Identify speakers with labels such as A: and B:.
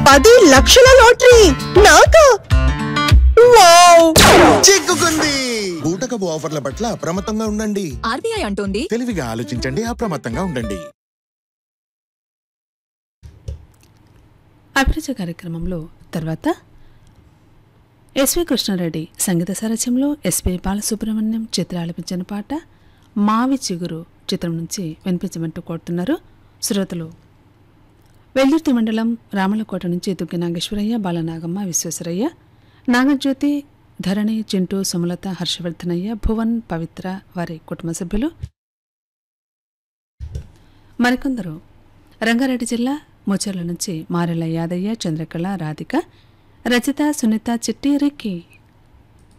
A: పది లక్షల లాటరీ నాకా వావ్
B: చిక్కుకుంది బూటకపు ఆఫర్ల పట్ల అప్రమత్తంగా ఉండండి
C: ఆర్బీఐ అంటోంది
D: తెలివిగా ఆలోచించండి అప్రమత్తంగా ఉండండి
E: అభిరుచి కార్యక్రమంలో తర్వాత ఎస్వి కృష్ణారెడ్డి సంగీత సారథ్యంలో ఎస్పి బాలసుబ్రహ్మణ్యం చిత్ర ఆలపించిన పాట మావి చిగురు చిత్రం నుంచి వినిపించమంటూ కోరుతున్నారు శ్రోతలు వెల్లుర్తి మండలం రామలకోట నుంచి దుగ్గి నాగేశ్వరయ్య బాలనాగమ్మ విశ్వేశ్వరయ్య నాగజ్యోతి ధరణి చింటూ సుమలత హర్షవర్ధనయ్య భువన్ పవిత్ర వారి కుటుంబ సభ్యులు మరికొందరు రంగారెడ్డి జిల్లా ముచ్చర్ల నుంచి మారెల యాదయ్య చంద్రకళ రాధిక రచిత సునీత చిట్టి రిక్కి